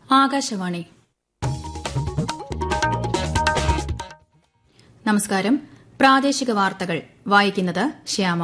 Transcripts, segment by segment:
ആകാശവാണി നമസ്കാരം പ്രാദേശിക വാർത്തകൾ വായിക്കുന്നത് ശ്യാമ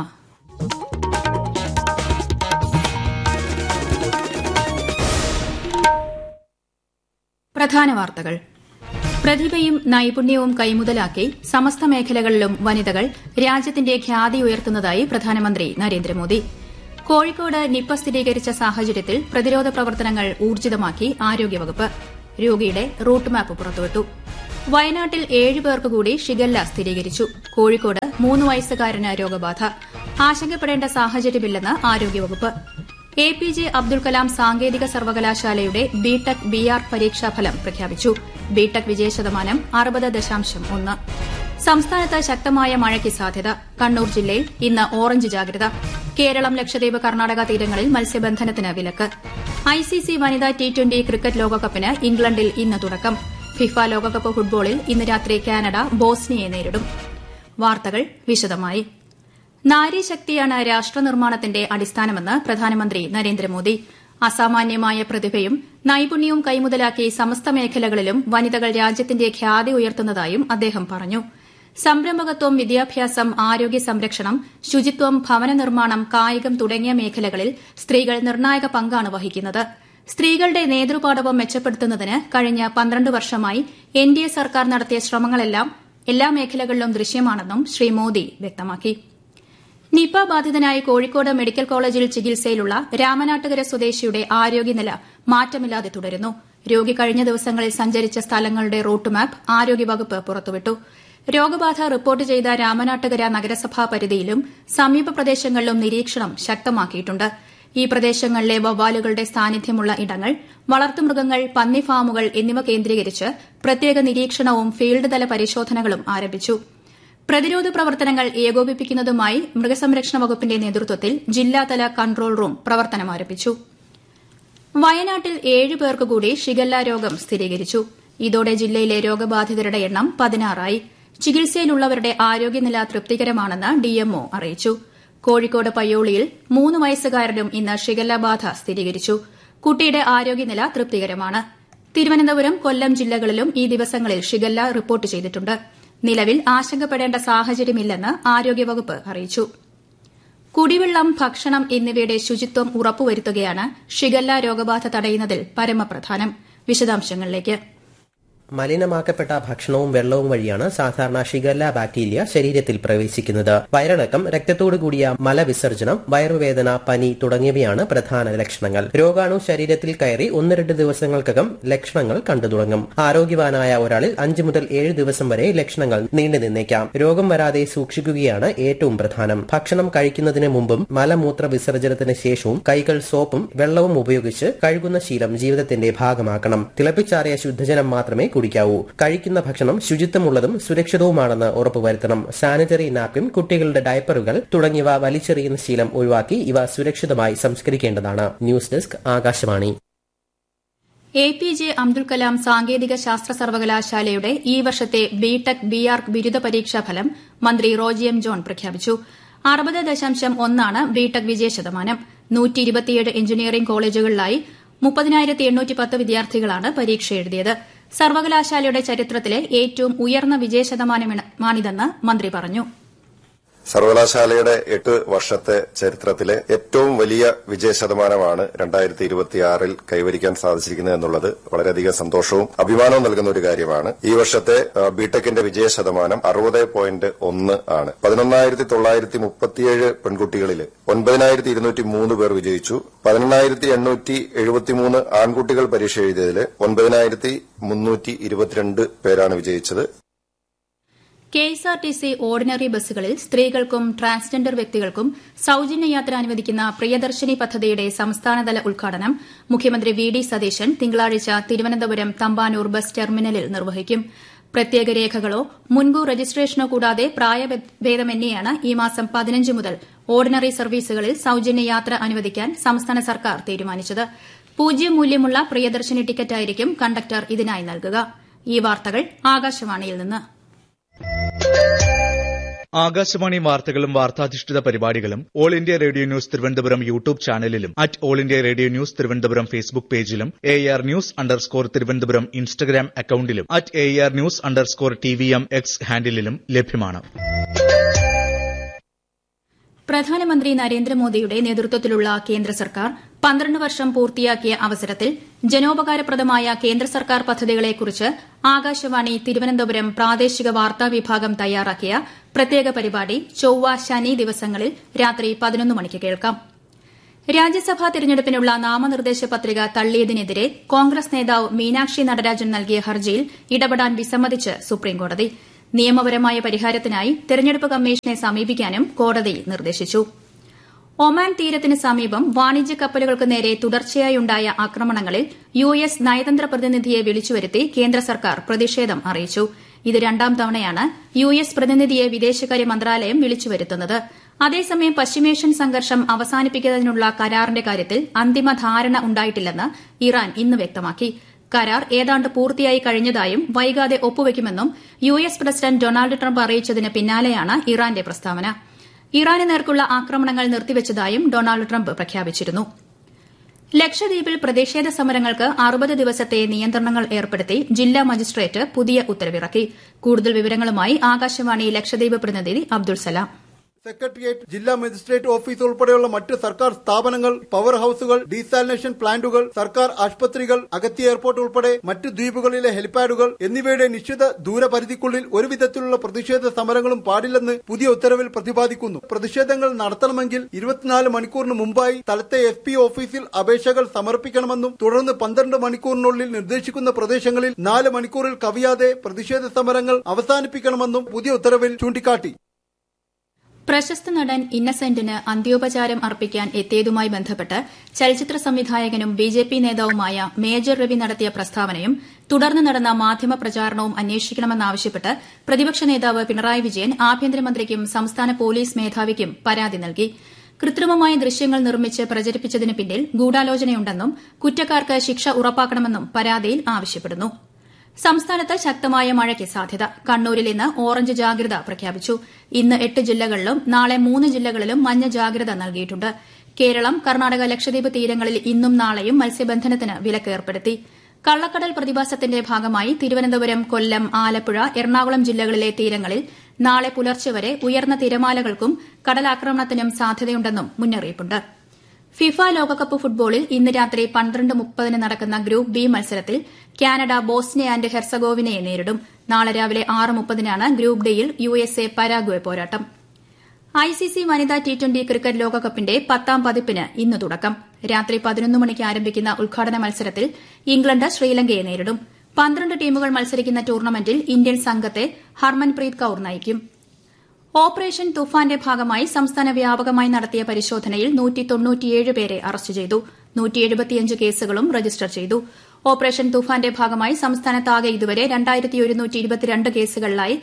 പ്രധാന വാർത്തകൾ പ്രതിഭയും നൈപുണ്യവും കൈമുതലാക്കി സമസ്ത മേഖലകളിലും വനിതകൾ രാജ്യത്തിന്റെ ഖ്യാതി ഉയർത്തുന്നതായി പ്രധാനമന്ത്രി നരേന്ദ്രമോദി കോഴിക്കോട് നിപ്പ സ്ഥിരീകരിച്ച സാഹചര്യത്തിൽ പ്രതിരോധ പ്രവർത്തനങ്ങൾ ഊർജിതമാക്കി ആരോഗ്യവകുപ്പ് രോഗിയുടെ റൂട്ട് മാപ്പ് പുറത്തുവിട്ടു വയനാട്ടിൽ ഏഴ് പേർക്ക് കൂടി ഷിഗല്ല സ്ഥിരീകരിച്ചു കോഴിക്കോട് മൂന്ന് വയസ്സുകാരന് രോഗബാധ ആശങ്കപ്പെടേണ്ട സാഹചര്യമില്ലെന്ന് ആരോഗ്യവകുപ്പ് A P J Abdul Kalam സാങ്കേതിക സർവകലാശാലയുടെ ബിടെക് ബി ആർ പരീക്ഷാഫലം പ്രഖ്യാപിച്ചു ബിടെക് വിജയശതമാനം അറുപത് ദശാംശം ഒന്ന് സംസ്ഥാനത്ത് ശക്തമായ മഴയ്ക്ക് സാധ്യത കണ്ണൂർ ജില്ലയിൽ ഇന്ന് ഓറഞ്ച് ജാഗ്രത കേരളം ലക്ഷദ്വീപ് കർണാടക തീരങ്ങളിൽ മത്സ്യബന്ധനത്തിന് വിലക്ക് ഐസിസി വനിതാ ടി ട്വന്റി ക്രിക്കറ്റ് ലോകകപ്പിന് ഇംഗ്ലണ്ടിൽ ഇന്ന് തുടക്കം ഫിഫ ലോകകപ്പ് ഫുട്ബോളിൽ ഇന്ന് രാത്രി കാനഡ ബോസ്നിയയെ നേരിടും വാർത്തകൾ വിശദമായി നാരീശക്തിയാണ് രാഷ്ട്രനിർമ്മാണത്തിന്റെ അടിസ്ഥാനമെന്ന് പ്രധാനമന്ത്രി നരേന്ദ്രമോദി അസാമാന്യമായ പ്രതിഭയും നൈപുണ്യവും കൈമുതലാക്കി സമസ്ത മേഖലകളിലും വനിതകൾ രാജ്യത്തിന്റെ ഖ്യാതി ഉയർത്തുന്നതായും അദ്ദേഹം പറഞ്ഞു സംരംഭകത്വം വിദ്യാഭ്യാസം ആരോഗ്യ സംരക്ഷണം ശുചിത്വം ഭവന നിർമ്മാണം കായികം തുടങ്ങിയ മേഖലകളിൽ സ്ത്രീകൾ നിർണായക പങ്കാണ് വഹിക്കുന്നത് സ്ത്രീകളുടെ നേതൃപാടവം മെച്ചപ്പെടുത്തുന്നതിന് കഴിഞ്ഞ പന്ത്രണ്ട് വർഷമായി എൻ ഡി എ സർക്കാർ നടത്തിയ ശ്രമങ്ങളെല്ലാം എല്ലാ മേഖലകളിലും ദൃശ്യമാണെന്നും ശ്രീ മോദി വ്യക്തമാക്കി നിപ ബാധിതനായി കോഴിക്കോട് മെഡിക്കൽ കോളേജിൽ ചികിത്സയിലുള്ള രാമനാട്ടുകര സ്വദേശിയുടെ ആരോഗ്യനില മാറ്റമില്ലാതെ തുടരുന്നു രോഗി കഴിഞ്ഞ ദിവസങ്ങളിൽ സഞ്ചരിച്ച സ്ഥലങ്ങളുടെ റൂട്ട് മാപ്പ് ആരോഗ്യവകുപ്പ് പുറത്തുവിട്ടു രോഗബാധ റിപ്പോർട്ട് ചെയ്ത രാമനാട്ടുകര നഗരസഭാ പരിധിയിലും സമീപ പ്രദേശങ്ങളിലും നിരീക്ഷണം ശക്തമാക്കിയിട്ടുണ്ട് ഈ പ്രദേശങ്ങളിലെ വവ്വാലുകളുടെ സാന്നിധ്യമുള്ള ഇടങ്ങൾ വളർത്തുമൃഗങ്ങൾ പന്നി ഫാമുകൾ എന്നിവ കേന്ദ്രീകരിച്ച് പ്രത്യേക നിരീക്ഷണവും ഫീൽഡ് തല പരിശോധനകളും ആരംഭിച്ചു പ്രതിരോധ പ്രവർത്തനങ്ങൾ ഏകോപിപ്പിക്കുന്നതുമായി മൃഗസംരക്ഷണ വകുപ്പിന്റെ നേതൃത്വത്തിൽ ജില്ലാതല കൺട്രോൾ റൂം പ്രവർത്തനം ആരംഭിച്ചു വയനാട്ടിൽ ഏഴ് പേർക്ക് കൂടി ഷിഗല്ല രോഗം സ്ഥിരീകരിച്ചു ഇതോടെ ജില്ലയിലെ രോഗബാധിതരുടെ എണ്ണം പതിനാറായി ചികിത്സയിലുള്ളവരുടെ ആരോഗ്യനില തൃപ്തികരമാണെന്ന് ഡിഎംഒ അറിയിച്ചു കോഴിക്കോട് പയ്യോളിയിൽ മൂന്ന് വയസ്സുകാരനും ഇന്ന് ഷിഗല്ല ബാധ സ്ഥിരീകരിച്ചു കുട്ടിയുടെ ആരോഗ്യനില തൃപ്തികരമാണ് തിരുവനന്തപുരം കൊല്ലം ജില്ലകളിലും ഈ ദിവസങ്ങളിൽ ഷിഗല്ല റിപ്പോർട്ട് ചെയ്തിട്ടുണ്ട് നിലവിൽ ആശങ്കപ്പെടേണ്ട സാഹചര്യമില്ലെന്ന് ആരോഗ്യവകുപ്പ് അറിയിച്ചു കുടിവെള്ളം ഭക്ഷണം എന്നിവയുടെ ശുചിത്വം ഉറപ്പുവരുത്തുകയാണ് ഷിഗല്ല രോഗബാധ തടയുന്നതിൽ പരമപ്രധാനം വിശദാംശങ്ങളിലേക്ക് മലിനമാക്കപ്പെട്ട ഭക്ഷണവും വെള്ളവും വഴിയാണ് സാധാരണ ഷിഗല്ല ബാക്ടീരിയ ശരീരത്തിൽ പ്രവേശിക്കുന്നത് വയറിളക്കം രക്തത്തോടു കൂടിയ മലവിസർജനം വയറുവേദന പനി തുടങ്ങിയവയാണ് പ്രധാന ലക്ഷണങ്ങൾ രോഗാണു ശരീരത്തിൽ കയറി ഒന്ന് രണ്ട് ദിവസങ്ങൾക്കകം ലക്ഷണങ്ങൾ കണ്ടു തുടങ്ങും ആരോഗ്യവാനായ ഒരാളിൽ അഞ്ചു മുതൽ ഏഴ് ദിവസം വരെ ലക്ഷണങ്ങൾ നീണ്ടു നിന്നേക്കാം രോഗം വരാതെ സൂക്ഷിക്കുകയാണ് ഏറ്റവും പ്രധാനം ഭക്ഷണം കഴിക്കുന്നതിന് മുമ്പും മലമൂത്ര വിസർജനത്തിന് ശേഷവും കൈകൾ സോപ്പും വെള്ളവും ഉപയോഗിച്ച് കഴുകുന്ന ശീലം ജീവിതത്തിന്റെ ഭാഗമാക്കണം തിളപ്പിച്ചാറിയ ശുദ്ധജലം മാത്രമേ കുടിക്കാവൂ കഴിക്കുന്ന ഭക്ഷണം ശുചിത്വമുള്ളതും സുരക്ഷിതവുമാണെന്ന് ഉറപ്പുവരുത്തണം സാനിറ്ററി നാപ്കിൻ കുട്ടികളുടെ ഡയപ്പറുകൾ തുടങ്ങിയവ വലിച്ചെറിയുന്ന ശീലം ഒഴിവാക്കി ഇവ സുരക്ഷിതമായി സംസ്കരിക്കേണ്ടതാണ് news desk Akashvani A P J Abdul Kalam സാങ്കേതിക ശാസ്ത്ര സർവകലാശാലയുടെ ഈ വർഷത്തെ ബിടെക് ബി ആർ ബിരുദ പരീക്ഷാ ഫലം മന്ത്രി റോജി എം ജോൺ പ്രഖ്യാപിച്ചു അറുപത് ദശാംശം ഒന്നാണ് ബിടെക് വിജയശതമാനം നൂറ്റി ഇരുപത്തിയേഴ് എഞ്ചിനീയറിംഗ് കോളേജുകളിലായി മുപ്പതിനായിരത്തി എണ്ണൂറ്റി പത്ത് വിദ്യാർത്ഥികളാണ് പരീക്ഷ എഴുതിയത് സർവകലാശാലയുടെ ചരിത്രത്തിലെ ഏറ്റവും ഉയർന്ന വിജയശതമാനമാണിതെന്ന് മന്ത്രി പറഞ്ഞു സർവകലാശാലയുടെ എട്ട് വർഷത്തെ ചരിത്രത്തിലെ ഏറ്റവും വലിയ വിജയ ശതമാനമാണ് രണ്ടായിരത്തി ഇരുപത്തിയാറിൽ കൈവരിക്കാൻ സാധിച്ചിരിക്കുന്നത് എന്നുള്ളത് വളരെയധികം സന്തോഷവും അഭിമാനവും നൽകുന്ന ഒരു കാര്യമാണ് ഈ വർഷത്തെ ബിടെക്കിന്റെ വിജയ ശതമാനം അറുപത് പോയിന്റ് ഒന്ന് ആണ് പതിനൊന്നായിരത്തി തൊള്ളായിരത്തി മുപ്പത്തിയേഴ് പെൺകുട്ടികളിൽ ഒൻപതിനായിരത്തി ഇരുന്നൂറ്റി മൂന്ന് പേർ വിജയിച്ചു പതിനെണ്ണായിരത്തി എണ്ണൂറ്റി എഴുപത്തിമൂന്ന് ആൺകുട്ടികൾ പരീക്ഷ എഴുതിയതിൽ ഒൻപതിനായിരത്തി മുന്നൂറ്റി ഇരുപത്തിരണ്ട് പേരാണ് വിജയിച്ചത് കെഎസ്ആർടിസി ഓർഡിനറി ബസ്സുകളിൽ സ്ത്രീകൾക്കും ട്രാൻസ്ജെൻഡർ വ്യക്തികൾക്കും സൌജന്യ യാത്ര അനുവദിക്കുന്ന പ്രിയദർശിനി പദ്ധതിയുടെ സംസ്ഥാനതല ഉദ്ഘാടനം മുഖ്യമന്ത്രി വി ഡി സതീശൻ തിങ്കളാഴ്ച തിരുവനന്തപുരം തമ്പാനൂർ ബസ് ടെർമിനലിൽ നിർവഹിക്കും പ്രത്യേക രേഖകളോ മുൻകൂർ രജിസ്ട്രേഷനോ കൂടാതെ പ്രായഭേദമന്യേയാണ് ഈ മാസം പതിനഞ്ച് മുതൽ ഓർഡിനറി സർവീസുകളിൽ സൌജന്യ യാത്ര അനുവദിക്കാൻ സംസ്ഥാന സർക്കാർ തീരുമാനിച്ചത് പൂജ്യം മൂല്യമുള്ള പ്രിയദർശിനി ടിക്കറ്റായിരിക്കും കണ്ടക്ടർ ഇതിനായി നൽകുക ഈ വാർത്തകൾ ആകാശവാണിയിൽ നിന്ന് ആകാശവാണി വാർത്തകളും വാർത്താധിഷ്ഠിത പരിപാടികളും all India radio news Thiruvananthapuram YouTube ചാനലിലും at all India radio news Thiruvananthapuram Facebook പേജിലും A R news underscore Thiruvananthapuram Instagram അക്കൌണ്ടിലും at A R news underscore T V M X ഹാൻഡിലും ലഭ്യമാണ് പ്രധാനമന്ത്രി നരേന്ദ്രമോദിയുടെ നേതൃത്വത്തിലുള്ള കേന്ദ്ര സർക്കാർ പന്ത്രണ്ട് വർഷം പൂർത്തിയാക്കിയ അവസരത്തിൽ ജനോപകാരപ്രദമായ കേന്ദ്ര സർക്കാർ പദ്ധതികളെക്കുറിച്ച് ആകാശവാണി തിരുവനന്തപുരം പ്രാദേശിക വാർത്താ വിഭാഗം തയ്യാറാക്കിയ പ്രത്യേക പരിപാടി ചൊവ്വ ശനി ദിവസങ്ങളിൽ രാത്രി പതിനൊന്ന് മണിക്ക് കേൾക്കാം രാജ്യസഭാ തെരഞ്ഞെടുപ്പിനുള്ള നാമനിർദ്ദേശ പത്രിക തള്ളിയതിനെതിരെ കോൺഗ്രസ് നേതാവ് മീനാക്ഷി നടരാജൻ നൽകിയ ഹർജിയിൽ ഇടപെടാൻ വിസമ്മതിച്ച് സുപ്രീംകോടതി നിയമപരമായ പരിഹാരത്തിനായി തെരഞ്ഞെടുപ്പ് കമ്മീഷനെ സമീപിക്കാനും കോടതി നിർദ്ദേശിച്ചു ഒമാൻ തീരത്തിന് സമീപം വാണിജ്യ കപ്പലുകൾക്ക് നേരെ തുടർച്ചയായുണ്ടായ ആക്രമണങ്ങളിൽ യു എസ് നയതന്ത്ര പ്രതിനിധിയെ വിളിച്ചുവരുത്തി കേന്ദ്ര സർക്കാർ പ്രതിഷേധം അറിയിച്ചു ഇത് രണ്ടാം തവണയാണ് യു എസ് പ്രതിനിധിയെ വിദേശകാര്യ മന്ത്രാലയം വിളിച്ചുവരുത്തുന്നത് അതേസമയം പശ്ചിമേഷ്യൻ സംഘർഷം അവസാനിപ്പിക്കുന്നതിനുള്ള കരാറിന്റെ കാര്യത്തിൽ അന്തിമ ധാരണ ഉണ്ടായിട്ടില്ലെന്ന് ഇറാൻ ഇന്ന് വ്യക്തമാക്കി കരാർ ഏതാണ്ട് പൂർത്തിയായി കഴിഞ്ഞതായും വൈകാതെ ഒപ്പുവയ്ക്കുമെന്നും U S president Donald Trump അറിയിച്ചതിന് പിന്നാലെയാണ് ഇറാന്റെ പ്രസ്താവന ഇറാന് നേർക്കുള്ള ആക്രമണങ്ങൾ നിർത്തിവച്ചതായും ഡൊണാൾഡ് ട്രംപ് പ്രഖ്യാപിച്ചിരുന്നു ലക്ഷദ്വീപിൽ പ്രതിഷേധ സമരങ്ങൾക്ക് അറുപത് ദിവസത്തെ നിയന്ത്രണങ്ങൾ ഏർപ്പെടുത്തി ജില്ലാ മജിസ്ട്രേറ്റ് പുതിയ ഉത്തരവിറക്കി കൂടുതൽ വിവരങ്ങളുമായി ആകാശവാണി ലക്ഷദ്വീപ് പ്രതിനിധി അബ്ദുൾ സലാം സെക്രട്ടേറിയറ്റ് ജില്ലാ മജിസ്ട്രേറ്റ് ഓഫീസ് ഉൾപ്പെടെയുള്ള മറ്റ് സർക്കാർ സ്ഥാപനങ്ങൾ പവർ ഹൌസുകൾ ഡീസാലിനേഷൻ പ്ലാന്റുകൾ സർക്കാർ ആശുപത്രികൾ അഗത്തി എയർപോർട്ട് ഉൾപ്പെടെ മറ്റ് ദ്വീപുകളിലെ ഹെലിപാഡുകൾ എന്നിവയുടെ നിശ്ചിത ദൂരപരിധിക്കുള്ളിൽ ഒരു വിധത്തിലുള്ള പ്രതിഷേധ സമരങ്ങളും പാടില്ലെന്ന് പുതിയ ഉത്തരവിൽ പ്രതിപാദിക്കുന്നു പ്രതിഷേധങ്ങൾ നടത്തണമെങ്കിൽ ഇരുപത്തിനാല് മണിക്കൂറിന് മുമ്പായി സ്ഥലത്തെ എസ് പി ഓഫീസിൽ അപേക്ഷകൾ സമർപ്പിക്കണമെന്നും തുടർന്ന് പന്ത്രണ്ട് മണിക്കൂറിനുള്ളിൽ നിർദ്ദേശിക്കുന്ന പ്രദേശങ്ങളിൽ നാല് മണിക്കൂറിൽ കവിയാതെ പ്രതിഷേധ സമരങ്ങൾ അവസാനിപ്പിക്കണമെന്നും പുതിയ ഉത്തരവിൽ ചൂണ്ടിക്കാട്ടി പ്രശസ്ത നടൻ ഇന്നസെന്റിന് അന്ത്യോപചാരം അർപ്പിക്കാൻ എത്തിയതുമായി ബന്ധപ്പെട്ട് ചലച്ചിത്ര സംവിധായകനും ബിജെപി നേതാവുമായ മേജർ രവി നടത്തിയ പ്രസ്താവനയും തുടർന്ന് നടന്ന മാധ്യമ പ്രചാരണവും അന്വേഷിക്കണമെന്നാവശ്യപ്പെട്ട് പ്രതിപക്ഷ നേതാവ് പിണറായി വിജയൻ ആഭ്യന്തരമന്ത്രിക്കും സംസ്ഥാന പോലീസ് മേധാവിക്കും പരാതി നൽകി കൃത്രിമമായ ദൃശ്യങ്ങൾ നിർമ്മിച്ച് പ്രചരിപ്പിച്ചതിന് പിന്നിൽ ഗൂഢാലോചനയുണ്ടെന്നും കുറ്റക്കാർക്ക് ശിക്ഷ ഉറപ്പാക്കണമെന്നും പരാതിയിൽ ആവശ്യപ്പെടുന്നു സംസ്ഥാനത്ത് ശക്തമായ മഴയ്ക്ക് സാധ്യത കണ്ണൂരിൽ ഇന്ന് ഓറഞ്ച് ജാഗ്രത പ്രഖ്യാപിച്ചു ഇന്ന് എട്ട് ജില്ലകളിലും നാളെ മൂന്ന് ജില്ലകളിലും മഞ്ഞ ജാഗ്രത നൽകിയിട്ടുണ്ട് കേരളം കർണാടക ലക്ഷദ്വീപ് തീരങ്ങളിൽ ഇന്നും നാളെയും മത്സ്യബന്ധനത്തിന് വിലക്ക് ഏർപ്പെടുത്തി കള്ളക്കടൽ പ്രതിഭാസത്തിന്റെ ഭാഗമായി തിരുവനന്തപുരം കൊല്ലം ആലപ്പുഴ എറണാകുളം ജില്ലകളിലെ തീരങ്ങളിൽ നാളെ പുലർച്ചെ വരെ ഉയർന്ന തിരമാലകൾക്കും കടലാക്രമണത്തിനും സാധ്യതയുണ്ടെന്നും മുന്നറിയിപ്പുണ്ട് ഫിഫ ലോകകപ്പ് ഫുട്ബോളിൽ ഇന്ന് രാത്രി പന്ത്രണ്ട് മുപ്പതിന് നടക്കുന്ന ഗ്രൂപ്പ് ബി മത്സരത്തിൽ കാനഡ ബോസ്നിയ ആന്റ് ഹെർസഗോവിനയെ നേരിടും നാളെ രാവിലെ ആറ് മുപ്പതിനാണ് ഗ്രൂപ്പ് ഡിയിൽ യു എസ് എ പരാഗ്വെ പോരാട്ടം ഐസിസി വനിതാ ടി ട്വന്റി ക്രിക്കറ്റ് ലോകകപ്പിന്റെ പത്താം പതിപ്പിന് ഇന്ന് തുടക്കം രാത്രി പതിനൊന്ന് മണിക്ക് ആരംഭിക്കുന്ന ഉദ്ഘാടന മത്സരത്തിൽ ഇംഗ്ലണ്ട് ശ്രീലങ്കയെ നേരിടും പന്ത്രണ്ട് ടീമുകൾ മത്സരിക്കുന്ന ടൂർണമെന്റിൽ ഇന്ത്യൻ സംഘത്തെ ഹർമൻപ്രീത് കൌർ നയിക്കും ഓപ്പറേഷൻ തുഫാന്റെ ഭാഗമായി സംസ്ഥാന വ്യാപകമായി നടത്തിയ പരിശോധനയിൽ പേരെ അറസ്റ്റ് ചെയ്തു കേസുകളും രജിസ്റ്റർ ചെയ്തു ഓപ്പറേഷൻ തുഫാന്റെ ഭാഗമായി സംസ്ഥാനത്താകെ ഇതുവരെ കേസുകളിലായി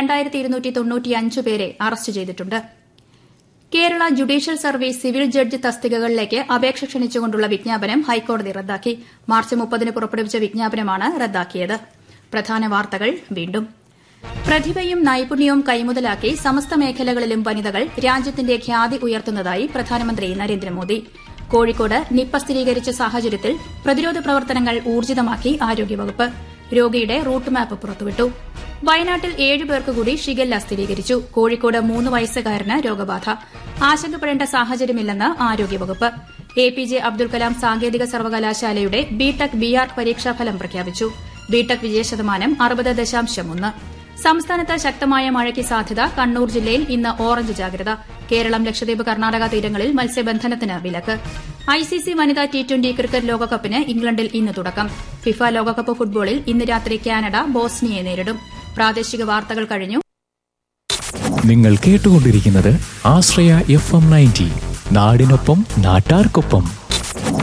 പേരെ അറസ്റ്റ് ചെയ്തിട്ടുണ്ട് Kerala judicial service civil judge തസ്തികകളിലേക്ക് അപേക്ഷ ക്ഷണിച്ചുകൊണ്ടുള്ള വിജ്ഞാപനം ഹൈക്കോടതി റദ്ദാക്കി മാർച്ച് മുപ്പതിന് പുറപ്പെടുവിച്ച വിജ്ഞാപനമാണ് റദ്ദാക്കിയത് പ്രധാന വാർത്തകൾ വീണ്ടും പ്രതിഭയും നൈപുണ്യവും കൈമുതലാക്കി സമസ്ത മേഖലകളിലും വനിതകൾ രാജ്യത്തിന്റെ ഖ്യാതി ഉയർത്തുന്നതായി പ്രധാനമന്ത്രി നരേന്ദ്രമോദി കോഴിക്കോട് നിപ്പ സ്ഥിരീകരിച്ച സാഹചര്യത്തിൽ പ്രതിരോധ പ്രവർത്തനങ്ങൾ ഊർജിതമാക്കി ആരോഗ്യവകുപ്പ് രോഗിയുടെ റൂട്ട് മാപ്പ് പുറത്തുവിട്ടു വയനാട്ടിൽ ഏഴ് പേർക്ക് കൂടി ഷിഗല്ല സ്ഥിരീകരിച്ചു കോഴിക്കോട് മൂന്ന് വയസ്സുകാരന് രോഗബാധ ആശങ്കപ്പെടേണ്ട സാഹചര്യമില്ലെന്ന് ആരോഗ്യവകുപ്പ് A P J Abdul Kalam സാങ്കേതിക സർവകലാശാലയുടെ ബിടെക് ബിആർക്ക് പരീക്ഷാഫലം പ്രഖ്യാപിച്ചു ബിടെക് വിജയശതമാനം അറുപത് ദശാംശം ഒന്ന് സംസ്ഥാനത്ത് ശക്തമായ മഴയ്ക്ക് സാധ്യത കണ്ണൂർ ജില്ലയിൽ ഇന്ന് ഓറഞ്ച് ജാഗ്രത കേരളം ലക്ഷദ്വീപ് കർണാടക തീരങ്ങളിൽ മത്സ്യബന്ധനത്തിന് വിലക്ക് ഐസിസി വനിതാ ടി ട്വന്റി ക്രിക്കറ്റ് ലോകകപ്പിന് ഇംഗ്ലണ്ടിൽ ഇന്ന് തുടക്കം ഫിഫ ലോകകപ്പ് ഫുട്ബോളിൽ ഇന്ന് രാത്രി കാനഡ ബോസ്നിയെ നേരിടും പ്രാദേശിക വാർത്തകൾ കഴിഞ്ഞു നിങ്ങൾ കേട്ടുകൊണ്ടിരിക്കുന്നത് ആശ്രയ എഫ് എം നയൻറ്റി നാടിനൊപ്പം നാട്ടാർക്കൊപ്പം